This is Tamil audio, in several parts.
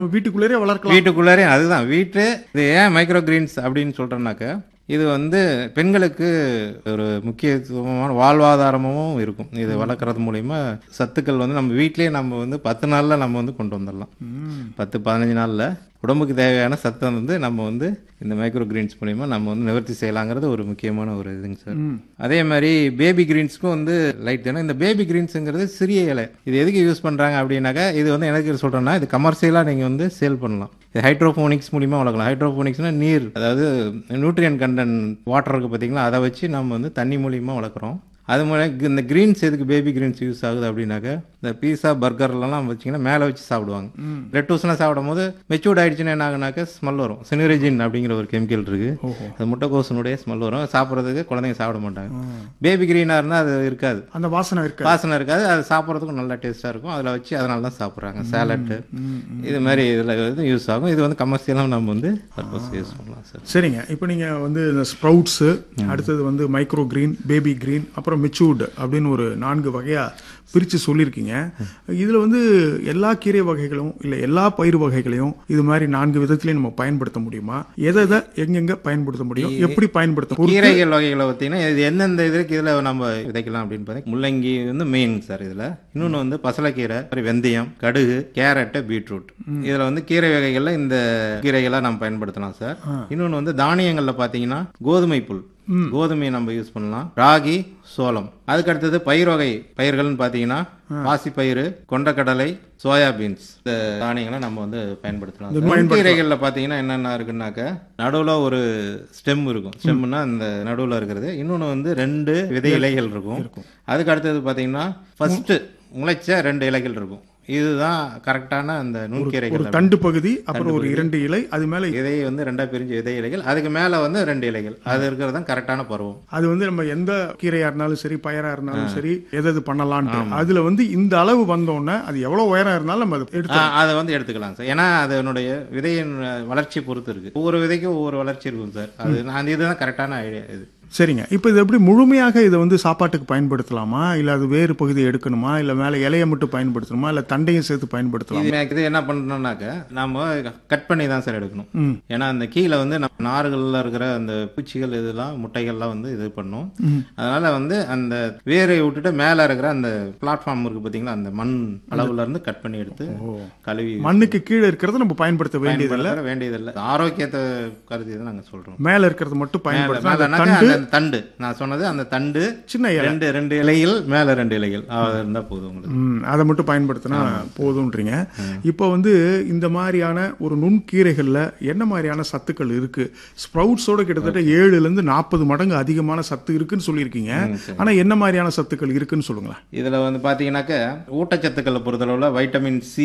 வீட்டுக்குள்ளேயே வளர்க்கலாம் வீட்டுக்குள்ளாரே அதுதான் வீட்டு இது ஏன் மைக்ரோ கிரீன்ஸ் அப்படின்னு சொல்கிறேன்னாக்க இது வந்து பெண்களுக்கு ஒரு முக்கியத்துவமான வாழ்வாதாரமும் இருக்கும் இது வளர்க்குறது மூலிமா சத்துக்கள் வந்து நம்ம வீட்டிலேயே நம்ம வந்து பத்து நாளில் நம்ம வந்து கொண்டு வந்துடலாம் பத்து பதினஞ்சு நாளில் உடம்புக்கு தேவையான சத்தை வந்து நம்ம வந்து இந்த மைக்ரோ கிரீன்ஸ் மூலிமா நம்ம வந்து நிவர்த்தி செய்யலாங்கிறது ஒரு முக்கியமான ஒரு இதுங்க சார் அதே மாதிரி பேபி கிரீன்ஸ்க்கும் வந்து லைட் ஏன்னா இந்த பேபி கிரீன்ஸுங்கிறது சிறிய இலை இது எதுக்கு யூஸ் பண்ணுறாங்க அப்படின்னாக்கா இது வந்து எனக்கு சொல்கிறேன்னா இது கமர்ஷியலாக நீங்கள் வந்து சேல் பண்ணலாம் இது ஹைட்ரோஃபோனிக்ஸ் மூலிமா வளர்க்கலாம் ஹைட்ரோஃபோனிக்ஸ்னால் நீர் அதாவது நியூட்ரியன் கண்டென்ட் வாட்டர் இருக்குது பார்த்தீங்களா அதை வச்சு நம்ம வந்து தண்ணி மூலிமா வளர்க்குறோம் அது மூலம் இந்த கிரீன்ஸ் எதுக்கு பேபி கிரீன்ஸ் யூஸ் ஆகுது அப்படின்னாக்கா இந்த பீஸா பர்கர்லாம் வச்சிங்கன்னா மேலே வச்சு சாப்பிடுவாங்க லெட்டூஸ்லாம் சாப்பிடும் போது மெச்சூர்ட் ஆயிடுச்சுன்னா என்ன ஆகுனாக்கா ஸ்மெல் வரும் சினிரஜின் அப்படிங்கிற ஒரு கெமிக்கல் இருக்கு அது முட்டைக்கோசனுடைய ஸ்மெல் வரும் சாப்பிட்றதுக்கு குழந்தைங்க சாப்பிட மாட்டாங்க பேபி கிரீனாக இருந்தால் அது இருக்காது அந்த வாசனை இருக்கு வாசனை இருக்காது அது சாப்பிட்றதுக்கும் நல்லா டேஸ்ட்டாக இருக்கும் அதில் வச்சு அதனால தான் சாப்பிட்றாங்க சேலட்டு இது மாதிரி இதில் வந்து யூஸ் ஆகும் இது வந்து கமர்ஷியலாக நம்ம வந்து பர்பஸ் யூஸ் பண்ணலாம் சார் சரிங்க இப்போ நீங்க வந்து இந்த ஸ்ப்ரவுட்ஸு அடுத்தது வந்து மைக்ரோ கிரீன் பேபி கிரீன் அப்புறம் மெச்சூர்டு அப்படின்னு ஒரு நான்கு வகையா பிரித்து சொல்லியிருக்கீங்க இதில் வந்து எல்லா கீரை வகைகளும் இல்லை எல்லா பயிர் வகைகளையும் இது மாதிரி நான்கு விதத்திலையும் நம்ம பயன்படுத்த முடியுமா எதை எதை எங்கெங்க பயன்படுத்த முடியும் எப்படி பயன்படுத்த முடியும்? கீரைகள் வகைகளை பார்த்தீங்கன்னா இது எந்தெந்த இதுக்கு இதில் நம்ம விதைக்கலாம் அப்படின்னு பார்த்தீங்கன்னா முள்ளங்கி வந்து மெயின் சார் இதில் இன்னொன்று வந்து பசலைக்கீரை அப்புறம் வெந்தயம் கடுகு கேரட்டு பீட்ரூட் இதில் வந்து கீரை வகைகளில் இந்த கீரைகளாக நம்ம பயன்படுத்தலாம் சார் இன்னொன்று வந்து தானியங்களில் பார்த்தீங்கன்னா கோதுமை புல் கோதுமையை நம்ம யூஸ் பண்ணலாம் ராகி சோளம் அதுக்கு அடுத்தது பயிர் வகை பயிர்கள்னு பார்த்தீங்கன்னா பாசிப்பயிறு கொண்டக்கடலை சோயா பீன்ஸ் இந்த தானியங்களை நம்ம வந்து பயன்படுத்தலாம் சார். நுண்கீரைகளில் பார்த்தீங்கன்னா என்னென்ன இருக்குன்னாக்க நடுவில் ஒரு ஸ்டெம் இருக்கும் ஸ்டெம்னா இந்த நடுவில் இருக்கிறது இன்னொன்று வந்து ரெண்டு விதை இலைகள் இருக்கும் அதுக்கு அடுத்தது பார்த்தீங்கன்னா ஃபர்ஸ்ட் முளைச்ச ரெண்டு இலைகள் இருக்கும் இதுதான் கரெக்டான அந்த நுண்கீரைகள் ஒரு தண்டு பகுதி அப்புறம் ஒரு இரண்டு இலை அது மேல விதை வந்து ரெண்டா பிரிஞ்ச விதை இலைகள் அதுக்கு மேலே வந்து ரெண்டு இலைகள் அது இருக்கிறது தான் கரெக்டான பருவம் அது வந்து நம்ம எந்த கீரையா இருந்தாலும் சரி பயரா இருந்தாலும் சரி எது எது பண்ணலாம்னு அதுல வந்து இந்த அளவு வந்தோடனே அது எவ்வளவு உயரம் இருந்தாலும் நம்ம அதை எடுத்து ஆ, அதை வந்து எடுத்துக்கலாம் சார் ஏன்னா அதனுடைய விதையின் வளர்ச்சி பொறுத்து இருக்கு ஒவ்வொரு விதைக்கும் ஒவ்வொரு வளர்ச்சி இருக்கும் சார் அது நான் இதுதான் கரெக்டான ஐடியா இது சரிங்க இப்போ இது எப்படி முழுமையாக இதை வந்து சாப்பாட்டுக்கு பயன்படுத்தலாமா இல்ல அது வேறு பகுதியை எடுக்கணுமா இல்ல மேல இலையை மட்டும் பயன்படுத்தணுமா இல்ல தண்டையும் சேர்த்து பயன்படுத்தலாமா இது எனக்கு இது என்ன பண்ணணும்னாக்க நாம கட் பண்ணி தான் சார் எடுக்கணும் ஏன்னா அந்த கீழே வந்து நம்ம நார்கள்ல இருக்கிற அந்த பூச்சிகள் இதெல்லாம் முட்டைகள்லாம் வந்து இது பண்ணும் அதனால வந்து அந்த வேரை விட்டுட்டு மேல இருக்கிற அந்த பிளாட்ஃபார்ம் இருக்கு பாத்தீங்களா அந்த மண் அளவுல இருந்து கட் பண்ணி எடுத்து கழுவி மண்ணுக்கு கீழே இருக்கிறத நம்ம பயன்படுத்த வேண்டியது பயன்படுத்த வேண்டியதில்லை ஆரோக்கியத்தை கருதி தான் நாங்க சொல்றோம் மேல இருக்கிறது மட்டும் பயன்படுத்தலாம் அந்த மேலனாக்க தண்டு அந்த தண்டு நான் சொன்னது அந்த தண்டு சின்ன இலை ரெண்டு ரெண்டு இலைகள் மேல ரெண்டு இலைகள் அது இருந்தா போதும் உங்களுக்கு ம், அதை மட்டும் பயன்படுத்தினா போதும்ன்றீங்க இப்போ வந்து இந்த மாதிரியான ஒரு நுண்கீரைகள்ல என்ன மாதிரியான சத்துக்கள் இருக்கு ஸ்ப்ரவுட்ஸோட கிட்டத்தட்ட ஏழுல இருந்து நாற்பது மடங்கு அதிகமான சத்து இருக்குன்னு சொல்லியிருக்கீங்க ஆனா என்ன மாதிரியான சத்துக்கள் இருக்குன்னு சொல்லுங்களேன் இதுல வந்து பாத்தீங்கன்னாக்க ஊட்டச்சத்துக்களை பொறுத்தளவுல வைட்டமின் சி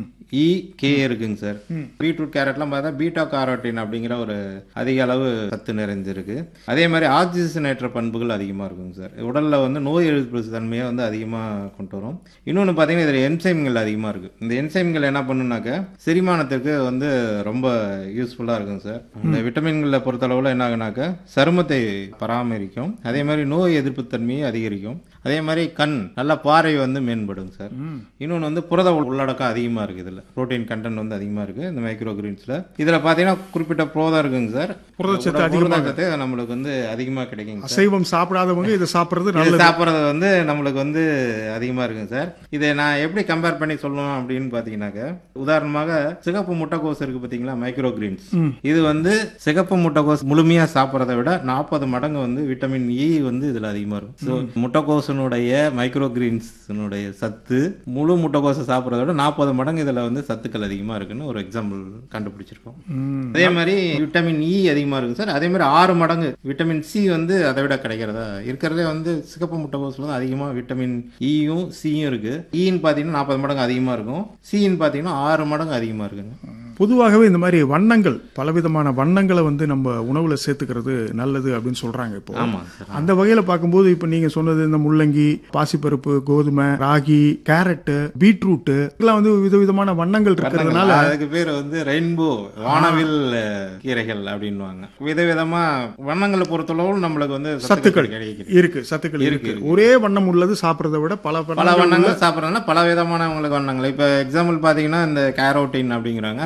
இ கே இருக்குங்க சார் பீட்ரூட் கேரட்லாம் பார்த்தா பீட்டா காரோட்டின் அப்படிங்கிற ஒரு அதிக அளவு சத்து நிறைஞ்சிருக்கு அதே மாதிரி ஆக்சிஜனேற்ற பண்புகள் அதிகமா இருக்குங்க சார் உடல்ல வந்து நோய் எதிர்ப்பு தன்மையை வந்து அதிகமா கொண்டு வரும் இன்னொன்னு பாத்தீங்கன்னா இதுல என்சைம்கள் அதிகமா இருக்கு இந்த என்சைம்கள் என்ன பண்ணுனாக்க செரிமானத்துக்கு வந்து ரொம்ப யூஸ்ஃபுல்லா இருக்குங்க சார் இந்த விட்டமின்களை பொறுத்தளவுல என்ன ஆகுனாக்க சருமத்தை பராமரிக்கும் அதே மாதிரி நோய் எதிர்ப்பு தன்மையை அதிகரிக்கும் அதே மாதிரி கண் நல்ல பார்வை வந்து மேம்படுங்க சார் இன்னொன்று வந்து புரத உள்- உள்ளடக்கம் அதிகமாக இருக்குது இதில் புரோட்டீன் கண்டென்ட் வந்து அதிகமாக இருக்குது இந்த மைக்ரோ கிரீன்ஸில் இதில் பார்த்தீங்கன்னா குறிப்பிட்ட புரதம் இருக்குங்க சார் புரதச்சத்து புரத- புரதச்சத்து நம்மளுக்கு வந்து அதிகமாக கிடைக்குங்க சார் அசைவம் சாப்பிடாதவங்க இதை சாப்பிடுறது இது நல்லது சாப்பிட்றது வந்து நம்மளுக்கு வந்து அதிகமாக இருக்குங்க சார் இதை நான் எப்படி கம்பேர் பண்ணி சொல்லணும் அப்படின்னு பார்த்தீங்கன்னாக்க உதாரணமாக சிகப்பு முட்டைக்கோஸ் இருக்கு பார்த்தீங்களா மைக்ரோ கிரீன்ஸ் இது வந்து சிகப்பு முட்டைக்கோஸ் முழுமையாக சாப்பிட்றத விட நாற்பது மடங்கு வந்து விட்டமின் இ வந்து இதில் அதிகமாக இருக்கும் ஸோ முட்டைக்கோசனுடைய மைக்ரோ கிரீன்ஸினுடைய சத்து முழு முட்டைக்கோஸை சாப்பிட்றத விட நாற்பது மடங்கு இதில் வந்து சத்துக்கள் அதிகமாக இருக்குன்னு ஒரு எக்ஸாம்பிள் கண்டுபிடிச்சிருக்கோம் அதே மாதிரி விட்டமின் இ அதிகமாக இருக்கு சார் அதே மாதிரி ஆறு மடங்கு விட்டமின் சி வந்து அதை விட கிடைக்கிறதா இருக்கிறதே வந்து சிகப்பு முட்டைக்கோஸ்ல தான் அதிகமாக விட்டமின் இயும் சியும் இருக்கு ஈன்னு பார்த்தீங்கன்னா நாற்பது மடங்கு அதிகமாக இருக்கும் சின்னு பார்த்தீங்கன்னா ஆறு மடங்கு அதிகமாக இருக்குங்க பொதுவாகவே இந்த மாதிரி வண்ணங்கள் பலவிதமான வண்ணங்களை வந்து நம்ம உணவுல சேர்த்துக்கிறது நல்லது அப்படின்னு சொல்றாங்க இப்போ ஆமாம் சார் அந்த வகையில பார்க்கும்போது இப்போ நீங்க சொன்னது இந்த முள்ளங்கி பாசிப்பருப்பு கோதுமை ராகி கேரட்டு பீட்ரூட் இதெல்லாம் வந்து விதவிதமான வண்ணங்கள் இருக்கிறதுனால அதுக்கு பேர் வந்து ரெயின்போ வானவில் அஹ், கீரைகள் அப்படின்னுவாங்க விதவிதமா வண்ணங்களை பொறுத்தளவு நம்மளுக்கு வந்து சத்துக்கள் கிடைக்குது இருக்கு சத்துக்கள் இருக்கு ஒரே வண்ணம் உள்ளது சாப்பிட்றத விட பல பல வண்ணங்கள் வண்ணங்கள் சாப்பிட்றதுனா பல விதமான உங்களுக்கு வண்ணங்கள் இப்போ எக்ஸாம்பிள் பார்த்தீங்கன்னா இந்த கேரோட்டின் அப்படிங்கிறாங்க